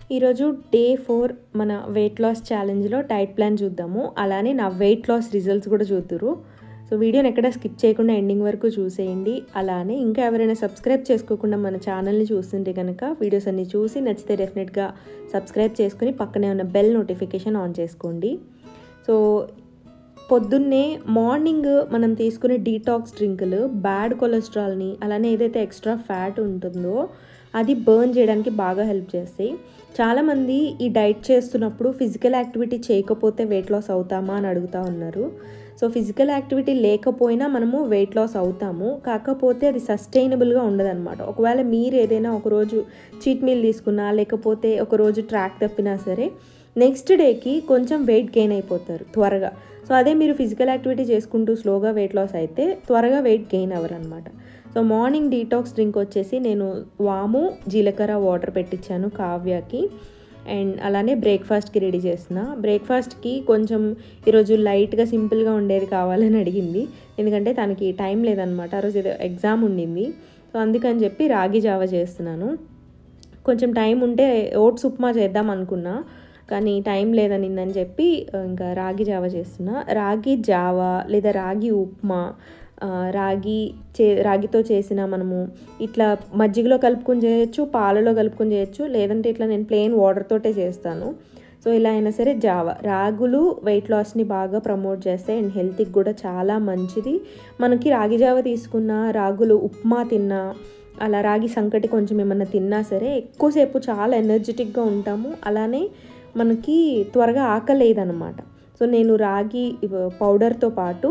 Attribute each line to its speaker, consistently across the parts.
Speaker 1: ఈరోజు day four మన weight loss ఛాలెంజ్లో డైట్ ప్లాన్ చూద్దాము అలానే నా వెయిట్ లాస్ రిజల్ట్స్ కూడా చూద్దురు సో వీడియోని ఎక్కడ స్కిప్ చేయకుండా ఎండింగ్ వరకు చూసేయండి అలానే ఇంకా ఎవరైనా సబ్స్క్రైబ్ చేసుకోకుండా మన ఛానల్ని చూస్తుంటే కనుక వీడియోస్ అన్ని చూసి నచ్చితే డెఫినెట్గా సబ్స్క్రైబ్ చేసుకుని పక్కనే ఉన్న బెల్ నోటిఫికేషన్ ఆన్ చేసుకోండి సో పొద్దున్నే మార్నింగ్ మనం తీసుకునే డీటాక్స్ డ్రింకులు బ్యాడ్ కొలెస్ట్రాల్ని అలానే ఏదైతే ఎక్స్ట్రా ఫ్యాట్ ఉంటుందో అది బర్న్ చేయడానికి బాగా హెల్ప్ చేస్తాయి చాలామంది ఈ డైట్ చేస్తున్నప్పుడు ఫిజికల్ యాక్టివిటీ చేయకపోతే వెయిట్ లాస్ అవుతామా అని అడుగుతూ ఉన్నారు సో ఫిజికల్ యాక్టివిటీ లేకపోయినా మనము వెయిట్ లాస్ అవుతాము కాకపోతే అది సస్టైనబుల్గా ఉండదన్నమాట ఒకవేళ మీరు ఏదైనా ఒకరోజు చీట్ మీల్ తీసుకున్నా లేకపోతే ఒకరోజు ట్రాక్ తప్పినా సరే నెక్స్ట్ డేకి కొంచెం వెయిట్ గెయిన్ అయిపోతారు త్వరగా సో అదే మీరు ఫిజికల్ యాక్టివిటీ చేసుకుంటూ స్లోగా వెయిట్ లాస్ అయితే త్వరగా వెయిట్ గెయిన్ అవ్వరు అనమాట సో మార్నింగ్ డీటాక్స్ డ్రింక్ వచ్చేసి నేను వాము జీలకర్ర వాటర్ పెట్టించాను కావ్యకి అండ్ అలానే బ్రేక్ఫాస్ట్కి రెడీ చేసిన బ్రేక్ఫాస్ట్కి కొంచెం ఈరోజు లైట్గా సింపుల్గా ఉండేది కావాలని అడిగింది ఎందుకంటే తనకి టైం లేదనమాట ఆ రోజు ఏదో ఎగ్జామ్ ఉండింది సో అందుకని చెప్పి రాగి జావ చేస్తున్నాను కొంచెం టైం ఉంటే ఓట్స్ ఉప్మా చేద్దాం అనుకున్నా కానీ టైం లేదనిందని చెప్పి ఇంకా రాగి జావ చేస్తున్నా రాగి జావ లేదా రాగి ఉప్మా రాగి చే రాగితో చేసిన మనము ఇట్లా మజ్జిగలో కలుపుకొని చేయొచ్చు పాలలో కలుపుకొని చేయొచ్చు లేదంటే ఇట్లా నేను ప్లెయిన్ వాటర్తోటే చేస్తాను సో ఇలా అయినా సరే జావ రాగులు వెయిట్ లాస్ని బాగా ప్రమోట్ చేస్తాయి అండ్ హెల్త్కి కూడా చాలా మంచిది మనకి రాగి జావ తీసుకున్న రాగులు ఉప్మా తిన్నా అలా రాగి సంకటి కొంచెం ఏమన్నా తిన్నా సరే ఎక్కువసేపు చాలా ఎనర్జెటిక్గా ఉంటాము అలానే మనకి త్వరగా ఆకలేదన్నమాట సో నేను రాగి పౌడర్తో పాటు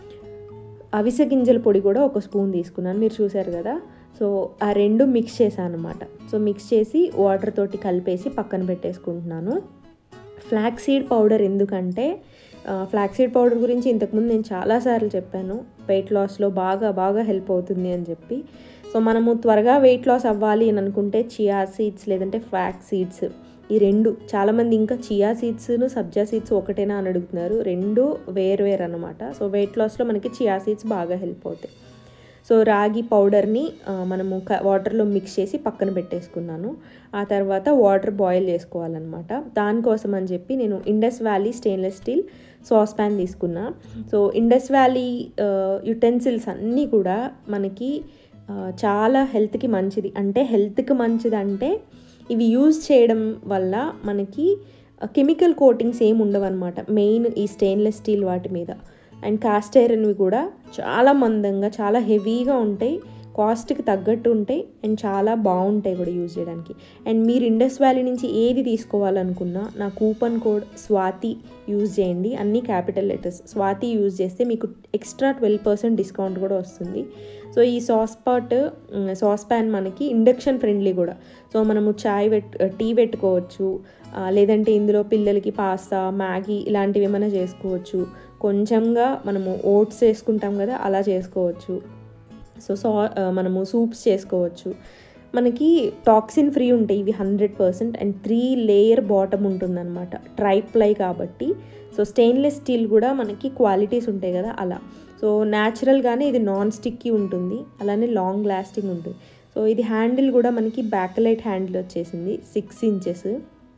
Speaker 1: అవిసె గింజల పొడి కూడా ఒక స్పూన్ తీసుకున్నాను మీరు చూసారు కదా సో ఆ రెండు మిక్స్ చేశాను అనమాట సో మిక్స్ చేసి వాటర్ తోటి కలిపేసి పక్కన పెట్టేసుకుంటున్నాను ఫ్లాక్ సీడ్ పౌడర్ ఎందుకంటే ఫ్లాక్ సీడ్ పౌడర్ గురించి ఇంతకుముందు నేను చాలాసార్లు చెప్పాను వెయిట్ లాస్లో బాగా బాగా హెల్ప్ అవుతుంది అని చెప్పి సో మనము త్వరగా వెయిట్ లాస్ అవ్వాలి అని అనుకుంటే చియా సీడ్స్ లేదంటే ఫ్లాక్ సీడ్స్ ఈ రెండు చాలామంది ఇంకా చియా సీడ్స్ను సబ్జా సీడ్స్ ఒకటేనా అని అడుగుతున్నారు రెండు వేరు వేరు అనమాట సో వెయిట్ లాస్లో మనకి చియా సీడ్స్ బాగా హెల్ప్ అవుతాయి సో రాగి పౌడర్ని మనము వాటర్లో మిక్స్ చేసి పక్కన పెట్టేసుకున్నాను ఆ తర్వాత వాటర్ బాయిల్ చేసుకోవాలన్నమాట దానికోసం అని చెప్పి నేను Indus Valley stainless steel sauce pan తీసుకున్నా సో ఇండస్ వ్యాలీ యుటెన్సిల్స్ అన్నీ కూడా మనకి చాలా హెల్త్కి మంచిది అంటే హెల్త్కి మంచిది అంటే ఇవి యూజ్ చేయడం వల్ల మనకి కెమికల్ కోటింగ్స్ ఏమి ఉండవు అనమాట మెయిన్ ఈ స్టెయిన్లెస్ స్టీల్ వాటి మీద అండ్ కాస్ట్ ఐరన్వి కూడా చాలా మందంగా చాలా హెవీగా ఉంటాయి కాస్ట్కి తగ్గట్టు ఉంటాయి అండ్ చాలా బాగుంటాయి కూడా యూజ్ చేయడానికి అండ్ మీరు ఇండస్ వ్యాలీ నుంచి ఏది తీసుకోవాలనుకున్నా నా కూపన్ కోడ్ స్వాతి యూజ్ చేయండి అన్ని క్యాపిటల్ లెటర్స్ స్వాతి యూజ్ చేస్తే మీకు ఎక్స్ట్రా ట్వెల్వ్ పర్సెంట్ డిస్కౌంట్ కూడా వస్తుంది సో ఈ సాస్ పాట్ సాస్ ప్యాన్ మనకి ఇండక్షన్ ఫ్రెండ్లీ కూడా సో మనము చాయ్ పెట్ టీ పెట్టుకోవచ్చు లేదంటే ఇందులో పిల్లలకి పాస్తా మ్యాగీ ఇలాంటివి ఏమైనా చేసుకోవచ్చు కొంచెంగా మనము ఓట్స్ చేసుకుంటాం కదా అలా చేసుకోవచ్చు సో సా మనము సూప్స్ చేసుకోవచ్చు మనకి టాక్సిన్ ఫ్రీ ఉంటాయి ఇవి hundred percent and three layer bottom ఉంటుందన్నమాట ట్రైప్లై కాబట్టి సో స్టెయిన్లెస్ స్టీల్ కూడా మనకి క్వాలిటీస్ ఉంటాయి కదా అలా సో న్యాచురల్గానే ఇది నాన్ స్టిక్కీ ఉంటుంది అలానే లాంగ్ లాస్టింగ్ ఉంటుంది సో ఇది హ్యాండిల్ కూడా మనకి బ్యాక్లైట్ హ్యాండిల్ వచ్చేసింది సిక్స్ ఇంచెస్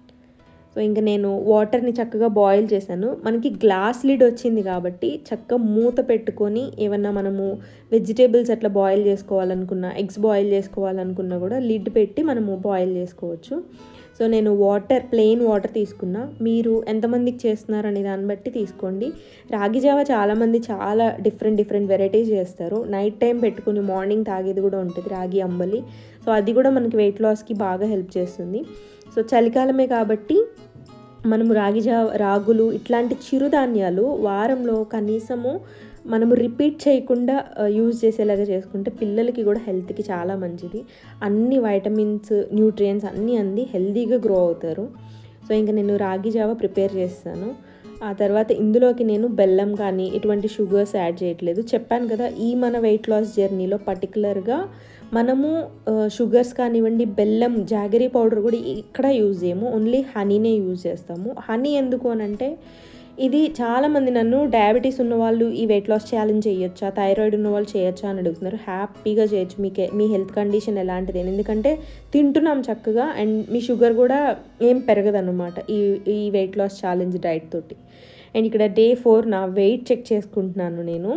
Speaker 1: సో ఇంకా నేను వాటర్ని చక్కగా బాయిల్ చేశాను మనకి గ్లాస్ లిడ్ వచ్చింది కాబట్టి చక్కగా మూత పెట్టుకొని ఏమన్నా మనము వెజిటేబుల్స్ అట్లా బాయిల్ చేసుకోవాలనుకున్నా ఎగ్స్ బాయిల్ చేసుకోవాలనుకున్నా కూడా లిడ్ పెట్టి మనము బాయిల్ చేసుకోవచ్చు సో నేను వాటర్ ప్లెయిన్ వాటర్ తీసుకున్నా మీరు ఎంతమందికి చేస్తున్నారు అనే దాన్ని బట్టి తీసుకోండి రాగి జావ చాలామంది చాలా డిఫరెంట్ డిఫరెంట్ వెరైటీస్ చేస్తారు నైట్ టైం పెట్టుకుని మార్నింగ్ తాగేది కూడా ఉంటుంది రాగి అంబలి సో అది కూడా మనకి వెయిట్ లాస్కి బాగా హెల్ప్ చేస్తుంది సో చలికాలమే కాబట్టి మనము రాగి జా రాగులు ఇట్లాంటి చిరుధాన్యాలు వారంలో కనీసము మనము రిపీట్ చేయకుండా యూజ్ చేసేలాగా చేసుకుంటే పిల్లలకి కూడా హెల్త్కి చాలా మంచిది అన్ని వైటమిన్స్ న్యూట్రియంట్స్ అన్నీ అంది హెల్తీగా గ్రో అవుతారు సో ఇంకా నేను రాగి జావ ప్రిపేర్ చేస్తాను ఆ తర్వాత ఇందులోకి నేను బెల్లం కానీ ఎటువంటి షుగర్స్ యాడ్ చేయట్లేదు చెప్పాను కదా ఈ మన వెయిట్ లాస్ జర్నీలో పర్టికులర్గా మనము షుగర్స్ కానివ్వండి బెల్లం జాగరీ పౌడర్ కూడా ఎక్కడ యూజ్ చేయము ఓన్లీ హనీనే యూజ్ చేస్తాము హనీ ఎందుకు అని అంటే ఇది చాలామంది నన్ను డయాబెటీస్ ఉన్న వాళ్ళు ఈ వెయిట్ లాస్ ఛాలెంజ్ చేయొచ్చా థైరాయిడ్ ఉన్న వాళ్ళు చేయొచ్చా అని అడుగుతున్నారు హ్యాపీగా చేయొచ్చు మీకే మీ హెల్త్ కండిషన్ ఎలాంటిది ఎందుకంటే తింటున్నాం చక్కగా అండ్ మీ షుగర్ కూడా ఏం పెరగదన్నమాట ఈ ఈ వెయిట్ లాస్ ఛాలెంజ్ డైట్ తోటి అండ్ ఇక్కడ డే ఫోర్ నా వెయిట్ చెక్ చేసుకుంటున్నాను నేను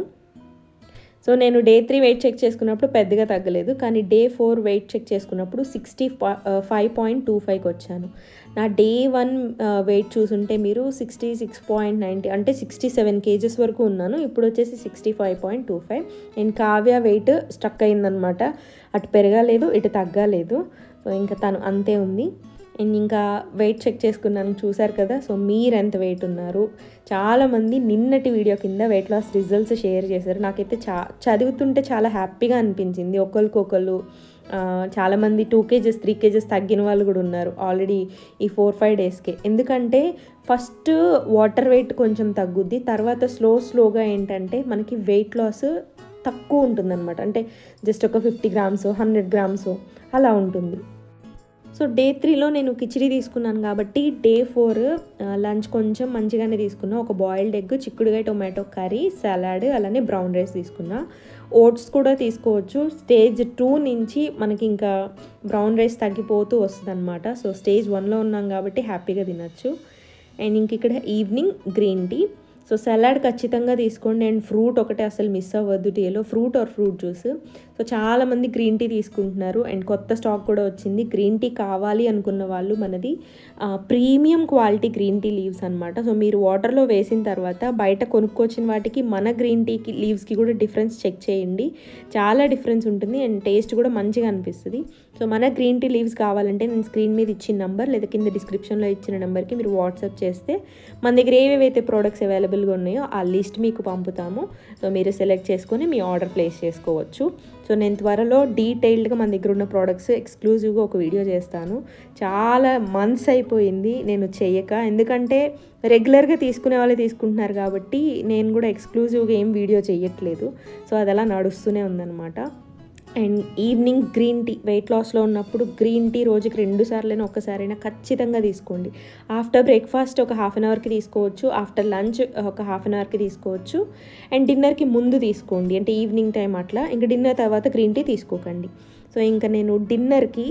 Speaker 1: సో నేను డే త్రీ వెయిట్ చెక్ చేసుకున్నప్పుడు పెద్దగా తగ్గలేదు కానీ డే ఫోర్ వెయిట్ చెక్ చేసుకున్నప్పుడు సిక్స్టీ ఫైవ్ పాయింట్ టూ ఫైవ్కి వచ్చాను నా డే వన్ వెయిట్ చూసుంటే మీరు సిక్స్టీ సిక్స్ పాయింట్ నైంటీ అంటే సిక్స్టీ సెవెన్ కేజెస్ వరకు ఉన్నాను ఇప్పుడు వచ్చేసి సిక్స్టీ ఫైవ్ పాయింట్ టూ ఫైవ్ నేను కావ్య వెయిట్ స్టక్ అయిందనమాట అటు పెరగలేదు ఇటు తగ్గలేదు సో ఇంకా తను అంతే ఉంది అండ్ ఇంకా వెయిట్ చెక్ చేసుకున్నాను చూసారు కదా సో మీరు ఎంత వెయిట్ ఉన్నారు చాలామంది నిన్నటి వీడియో కింద వెయిట్ లాస్ రిజల్ట్స్ షేర్ చేశారు నాకైతే చా చదువుతుంటే చాలా హ్యాపీగా అనిపించింది ఒకరికొకరు చాలామంది టూ కేజెస్ త్రీ కేజెస్ తగ్గిన వాళ్ళు కూడా ఉన్నారు ఆల్రెడీ ఈ ఫోర్ ఫైవ్ డేస్కే ఎందుకంటే ఫస్ట్ వాటర్ వెయిట్ కొంచెం తగ్గుద్ది తర్వాత స్లో స్లోగా ఏంటంటే మనకి వెయిట్ లాస్ తక్కువ ఉంటుందన్నమాట అంటే జస్ట్ ఒక ఫిఫ్టీ గ్రామ్స్ హండ్రెడ్ గ్రామ్స్ అలా ఉంటుంది సో డే త్రీలో నేను కిచిడి తీసుకున్నాను కాబట్టి డే ఫోర్ లంచ్ కొంచెం మంచిగానే తీసుకున్నా ఒక బాయిల్డ్ ఎగ్ చిక్కుడుగాయ టొమాటో కర్రీ సలాడ్ అలానే బ్రౌన్ రైస్ తీసుకున్నా ఓట్స్ కూడా తీసుకోవచ్చు స్టేజ్ టూ నుంచి మనకి ఇంకా బ్రౌన్ రైస్ తగ్గిపోతూ వస్తుంది అనమాట సో స్టేజ్ వన్లో ఉన్నాం కాబట్టి హ్యాపీగా తినచ్చు అండ్ ఇంక ఇక్కడ evening green tea so salad ఖచ్చితంగా తీసుకోండి అండ్ ఫ్రూట్ ఒకటే అసలు మిస్ అవ్వద్దు టీలో fruit or fruit juice so చాలామంది గ్రీన్ టీ తీసుకుంటున్నారు అండ్ కొత్త స్టాక్ కూడా వచ్చింది గ్రీన్ టీ కావాలి అనుకున్న వాళ్ళు మనది premium quality green tea leaves అనమాట సో మీరు వాటర్లో వేసిన తర్వాత బయట కొనుక్కొచ్చిన వాటికి మన గ్రీన్ టీకి లీవ్స్కి కూడా డిఫరెన్స్ చెక్ చేయండి చాలా డిఫరెన్స్ ఉంటుంది అండ్ టేస్ట్ కూడా మంచిగా అనిపిస్తుంది సో మన గ్రీన్ టీ లీవ్స్ కావాలంటే నేను స్క్రీన్ మీద ఇచ్చిన నెంబర్ లేదా కింద డిస్క్రిప్షన్లో ఇచ్చిన నెంబర్కి మీరు వాట్సాప్ చేస్తే మన దగ్గర ఏవేవైతే ప్రోడక్ట్స్ అవైలబుల్గా ఉన్నాయో ఆ లిస్ట్ మీకు పంపుతాము సో మీరు సెలెక్ట్ చేసుకొని మీ ఆర్డర్ ప్లేస్ చేసుకోవచ్చు సో నేను త్వరలో డీటెయిల్డ్గా మన దగ్గర ఉన్న ప్రోడక్ట్స్ ఎక్స్క్లూజివ్గా ఒక వీడియో చేస్తాను చాలా మంత్స్ అయిపోయింది నేను చెయ్యక ఎందుకంటే రెగ్యులర్గా తీసుకునే వాళ్ళే తీసుకుంటున్నారు కాబట్టి నేను కూడా ఎక్స్క్లూజివ్గా ఏం వీడియో చేయట్లేదు సో అది అలా నడుస్తూనే ఉందన్నమాట and evening green tea weight లాస్లో ఉన్నప్పుడు గ్రీన్ టీ రోజుకి రెండు సార్లైనా ఒక్కసారైనా ఖచ్చితంగా తీసుకోండి ఆఫ్టర్ బ్రేక్ఫాస్ట్ ఒక హాఫ్ అన్ అవర్కి తీసుకోవచ్చు ఆఫ్టర్ లంచ్ ఒక హాఫ్ అన్ అవర్కి తీసుకోవచ్చు అండ్ డిన్నర్కి ముందు తీసుకోండి అంటే ఈవినింగ్ టైం అట్లా ఇంకా డిన్నర్ తర్వాత గ్రీన్ టీ తీసుకోకండి సో ఇంకా నేను డిన్నర్కి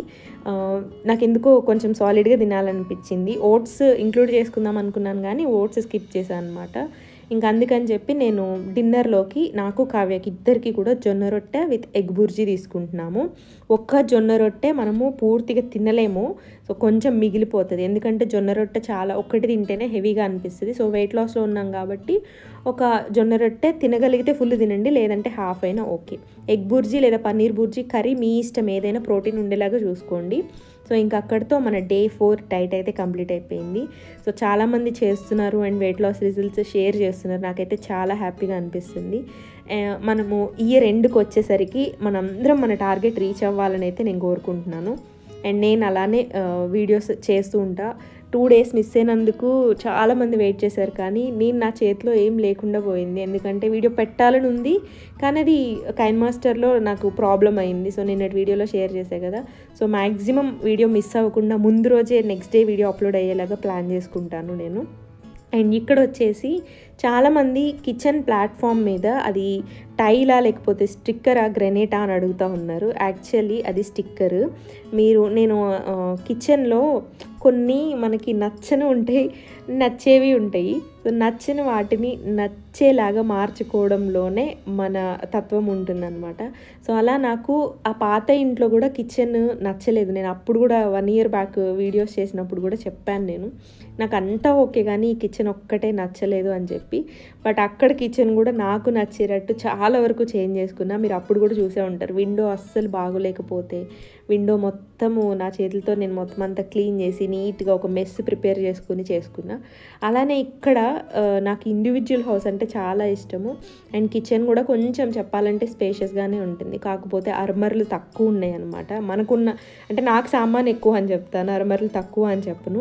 Speaker 1: నాకు ఎందుకో కొంచెం సాలిడ్గా తినాలనిపించింది ఓట్స్ ఇంక్లూడ్ చేసుకుందాం అనుకున్నాను కానీ ఓట్స్ స్కిప్ చేశాను అనమాట ఇంకా అందుకని చెప్పి నేను డిన్నర్లోకి నాకు కావ్యకి ఇద్దరికి కూడా జొన్న రొట్టె విత్ ఎగ్ బుర్జీ తీసుకుంటున్నాము ఒక్క జొన్న రొట్టె మనము పూర్తిగా తినలేము సో కొంచెం మిగిలిపోతుంది ఎందుకంటే జొన్న రొట్టె చాలా ఒక్కటి తింటేనే హెవీగా అనిపిస్తుంది సో వెయిట్ లాస్లో ఉన్నాం కాబట్టి ఒక జొన్న రొట్టె తినగలిగితే ఫుల్ తినండి లేదంటే హాఫ్ అయినా ఓకే ఎగ్ బుర్జీ లేదా పన్నీర్ బుర్జీ కర్రీ మీ ఇష్టం ఏదైనా ప్రోటీన్ ఉండేలాగా చూసుకోండి సో ఇంకా అక్కడితో మన డే ఫోర్ డైట్ అయితే కంప్లీట్ అయిపోయింది సో చాలామంది చేస్తున్నారు and weight loss results share చేస్తున్నారు నాకైతే చాలా హ్యాపీగా అనిపిస్తుంది మనము ఇయర్ ఎండ్కి వచ్చేసరికి మనందరం మన టార్గెట్ రీచ్ అవ్వాలని అయితే నేను కోరుకుంటున్నాను అండ్ నేను అలానే వీడియోస్ చేస్తూ ఉంటా టూ డేస్ మిస్ అయినందుకు చాలామంది వెయిట్ చేశారు కానీ నేను నా చేతిలో ఏం లేకుండా పోయింది ఎందుకంటే వీడియో పెట్టాలని ఉంది కానీ అది కైన్ మాస్టర్లో నాకు ప్రాబ్లం అయింది సో నేను వీడియోలో షేర్ చేశాను కదా సో మ్యాక్సిమం వీడియో మిస్ అవ్వకుండా ముందు రోజే నెక్స్ట్ డే వీడియో అప్లోడ్ అయ్యేలాగా ప్లాన్ చేసుకుంటాను నేను అండ్ ఇక్కడ వచ్చేసి చాలామంది కిచెన్ ప్లాట్ఫామ్ మీద అది టైలా లేకపోతే స్టిక్కరా గ్రెనేటా అని అడుగుతూ ఉన్నారు యాక్చువల్లీ అది స్టిక్కర్ మీరు నేను కిచెన్లో కొన్ని మనకి నచ్చని ఉంటాయి నచ్చేవి ఉంటాయి సో నచ్చిన వాటిని నచ్చేలాగా మార్చుకోవడంలోనే మన తత్వం ఉంటుందన్నమాట సో అలా నాకు ఆ పాత ఇంట్లో కూడా కిచెన్ నచ్చలేదు నేను అప్పుడు కూడా వన్ ఇయర్ బ్యాక్ వీడియోస్ చేసినప్పుడు కూడా చెప్పాను నేను నాకు అంతా ఓకే కానీ ఈ కిచెన్ ఒక్కటే నచ్చలేదు అని చెప్పి బట్ అక్కడ కిచెన్ కూడా నాకు నచ్చేటట్టు చాలా వరకు చేంజ్ చేసుకున్నా మీరు అప్పుడు కూడా చూసే ఉంటారు విండో అస్సలు బాగోలేకపోతే విండో మొత్తము నా చేతులతో నేను మొత్తం అంతా క్లీన్ చేసి నీట్గా ఒక మెస్ ప్రిపేర్ చేసుకుని చేసుకున్నా అలానే ఇక్కడ నాకు ఇండివిజువల్ హౌస్ అంటే చాలా ఇష్టము అండ్ కిచెన్ కూడా కొంచెం చెప్పాలంటే స్పేషియస్గానే ఉంటుంది కాకపోతే అర్మర్లు తక్కువ ఉన్నాయి అనమాట మనకున్న అంటే నాకు సామాన్ ఎక్కువ అని చెప్తాను అర్మర్లు తక్కువ అని చెప్పను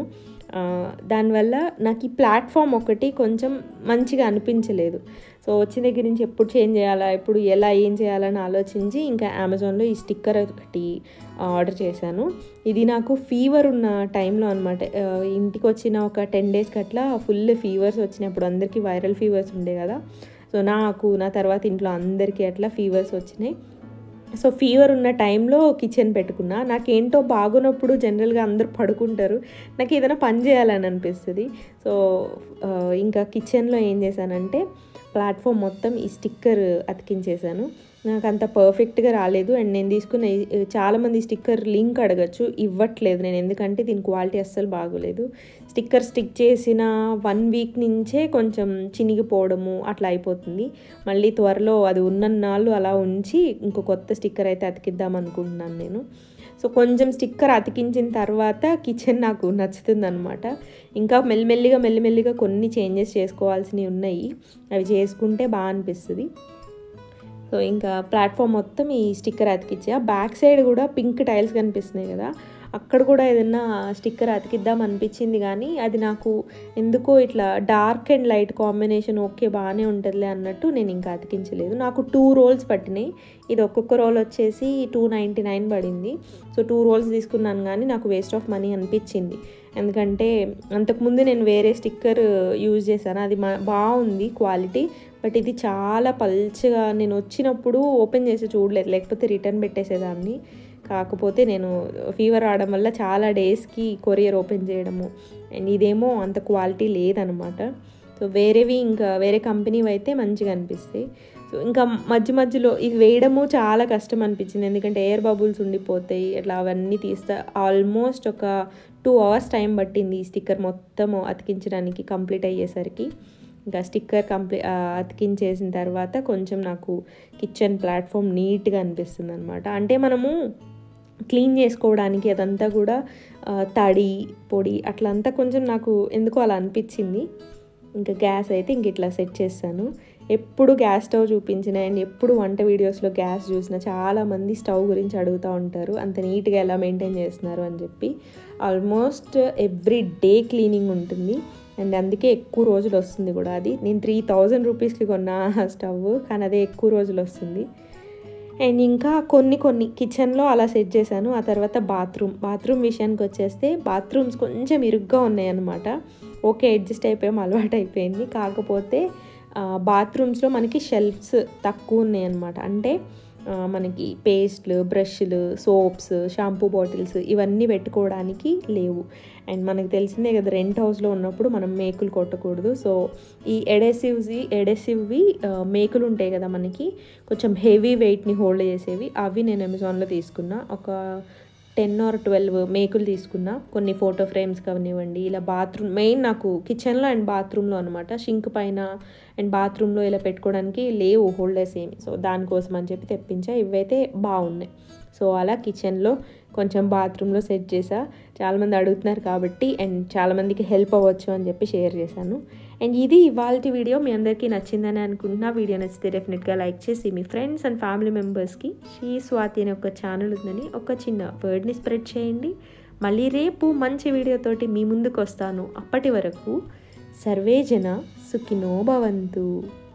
Speaker 1: ఆ, దానివల్ల నాకు ఈ ప్లాట్ఫామ్ ఒకటి కొంచెం మంచిగా అనిపించలేదు సో వచ్చిన దగ్గర నుంచి ఎప్పుడు చేంజ్ చేయాలా ఎప్పుడు ఎలా ఏం చేయాలని ఆలోచించి ఇంకా అమెజాన్లో ఈ స్టిక్కర్ ఒకటి ఆర్డర్ చేశాను ఇది నాకు ఫీవర్ ఉన్న టైంలో అనమాట ఇంటికి వచ్చిన ఒక టెన్ డేస్కి అట్లా ఫుల్ ఫీవర్స్ వచ్చినప్పుడు అందరికీ వైరల్ ఫీవర్స్ ఉండే కదా సో నాకు నా తర్వాత ఇంట్లో అందరికీ అట్లా ఫీవర్స్ వచ్చినాయి సో ఫీవర్ ఉన్న టైంలో కిచెన్ పెట్టుకున్నా నాకేంటో బాగున్నప్పుడు జనరల్గా అందరూ పడుకుంటారు నాకు ఏదైనా పని చేయాలని అనిపిస్తుంది సో ఆ, ఇంకా కిచెన్లో ఏం చేశానంటే ప్లాట్ఫామ్ మొత్తం ఈ స్టిక్కర్ అతికించేశాను నాకు అంత పర్ఫెక్ట్గా రాలేదు అండ్ నేను తీసుకున్న ఈ- చాలామంది స్టిక్కర్ లింక్ అడగచ్చు ఇవ్వట్లేదు నేను ఎందుకంటే దీని క్వాలిటీ అస్సలు బాగోలేదు స్టిక్కర్ స్టిక్ చేసిన వన్ వీక్ నుంచే కొంచెం చినిగిపోవడము అట్లా అయిపోతుంది మళ్ళీ త్వరలో అది ఉన్నన్నాళ్ళు అలా ఉంచి ఇంకో కొత్త స్టిక్కర్ అయితే అతికిద్దాం అనుకుంటున్నాను నేను సో కొంచెం స్టిక్కర్ అతికించిన తర్వాత కిచెన్ నాకు నచ్చుతుంది అనమాట ఇంకా మెల్లిమెల్లిగా మెల్లిమెల్లిగా కొన్ని చేంజెస్ చేసుకోవాల్సినవి ఉన్నాయి అవి చేసుకుంటే బాగా అనిపిస్తుంది సో ఇంకా ప్లాట్ఫామ్ మొత్తం ఈ స్టిక్కర్ అతికిచ్చా బ్యాక్ సైడ్ కూడా పింక్ టైల్స్ కనిపిస్తున్నాయి కదా అక్కడ కూడా ఏదైనా స్టిక్కర్ అతికిద్దాం అనిపించింది కానీ అది నాకు ఎందుకో ఇట్లా dark and light combination okay బాగానే ఉంటుందిలే అన్నట్టు నేను ఇంకా అతికించలేదు నాకు టూ రోల్స్ పట్టినాయి ఇది ఒక్కొక్క రోల్ వచ్చేసి టూ నైంటీ నైన్ పడింది సో టూ రోల్స్ తీసుకున్నాను కానీ నాకు వేస్ట్ ఆఫ్ మనీ అనిపించింది ఎందుకంటే అంతకుముందు నేను వేరే స్టిక్కర్ యూజ్ చేశాను అది మా బాగుంది క్వాలిటీ బట్ ఇది చాలా పల్చగా నేను వచ్చినప్పుడు ఓపెన్ చేసి చూడలేదు లేకపోతే రిటర్న్ పెట్టేసేదాన్ని కాకపోతే నేను ఫీవర్ రావడం వల్ల చాలా డేస్కి కొరియర్ ఓపెన్ చేయడము అండ్ ఇదేమో అంత క్వాలిటీ లేదనమాట సో వేరేవి ఇంకా వేరే కంపెనీవి అయితే మంచిగా అనిపిస్తాయి సో ఇంకా మధ్య మధ్యలో ఇది వేయడము చాలా కష్టం అనిపించింది ఎందుకంటే ఎయిర్ బబుల్స్ ఉండిపోతాయి అట్లా అవన్నీ తీస్తా ఆల్మోస్ట్ ఒక టూ అవర్స్ టైం పట్టింది ఈ స్టిక్కర్ మొత్తం అతికించడానికి కంప్లీట్ అయ్యేసరికి ఇంకా స్టిక్కర్ కంప్లీ అతికించేసిన తర్వాత కొంచెం నాకు కిచెన్ ప్లాట్ఫామ్ నీట్గా అనిపిస్తుంది అనమాట అంటే మనము క్లీన్ చేసుకోవడానికి అదంతా కూడా ఆ, తడి పొడి అట్లంతా కొంచెం నాకు ఎందుకో అలా అనిపించింది ఇంకా గ్యాస్ అయితే ఇంక ఇట్లా సెట్ చేస్తాను ఎప్పుడు గ్యాస్ స్టవ్ చూపించిన అండ్ ఎప్పుడు వంట వీడియోస్లో గ్యాస్ చూసిన చాలామంది స్టవ్ గురించి అడుగుతూ ఉంటారు అంత నీట్గా ఎలా మెయింటైన్ చేస్తున్నారు అని చెప్పి ఆల్మోస్ట్ ఎవ్రీ డే క్లీనింగ్ ఉంటుంది అండ్ అందుకే ఎక్కువ రోజులు వస్తుంది కూడా అది నేను త్రీ థౌజండ్ రూపీస్కి కొన్న స్టవ్ కానీ అదే ఎక్కువ రోజులు వస్తుంది అండ్ ఇంకా కొన్ని కొన్ని కిచెన్లో అలా సెట్ చేశాను ఆ తర్వాత బాత్రూమ్ బాత్రూమ్ విషయానికి వచ్చేస్తే బాత్రూమ్స్ కొంచెం ఇరుగ్గా ఉన్నాయి అనమాట ఓకే అడ్జస్ట్ అయిపోయాం అలవాటు అయిపోయింది కాకపోతే బాత్రూమ్స్లో మనకి షెల్ఫ్స్ తక్కువ ఉన్నాయి అనమాట అంటే ఆ, మనకి పేస్ట్లు బ్రష్లు సోప్స్ షాంపూ బాటిల్స్ ఇవన్నీ పెట్టుకోవడానికి లేవు అండ్ మనకు తెలిసిందే కదా రెంట్ హౌస్లో ఉన్నప్పుడు మనం మేకులు కొట్టకూడదు సో ఈ ఎడెసివ్స్ ఎడెసివ్వి ఆ, మేకులు ఉంటాయి కదా మనకి కొంచెం హెవీ వెయిట్ని హోల్డ్ చేసేవి అవి నేను అమెజాన్లో తీసుకున్నా ఒక టెన్ ఆర్ ట్వెల్వ్ మేకులు తీసుకున్నా కొన్ని ఫోటో ఫ్రేమ్స్ కానివ్వండి ఇలా బాత్రూమ్ మెయిన్ నాకు కిచెన్లో అండ్ బాత్రూంలో అనమాట షింక్ పైన అండ్ బాత్రూంలో ఇలా పెట్టుకోవడానికి లేవు హోల్డర్స్ ఏమి సో దానికోసం అని చెప్పి తెప్పించా ఇవైతే బాగున్నాయి సో అలా కిచెన్లో కొంచెం బాత్రూంలో సెట్ చేసా చాలామంది అడుగుతున్నారు కాబట్టి అండ్ చాలామందికి హెల్ప్ అవ్వచ్చు అని చెప్పి షేర్ చేశాను అండ్ ఇది ఇవాళ వీడియో మీ అందరికీ నచ్చిందని అనుకుంటున్నా వీడియో నచ్చితే డెఫినెట్గా లైక్ చేసి మీ ఫ్రెండ్స్ అండ్ ఫ్యామిలీ మెంబర్స్కి శ్రీ స్వాతి అనే ఒక ఛానల్ ఉందని ఒక చిన్న వర్డ్ని స్ప్రెడ్ చేయండి మళ్ళీ రేపు మంచి వీడియోతోటి మీ ముందుకు వస్తాను అప్పటి వరకు సర్వే జన సుఖినో భవంతు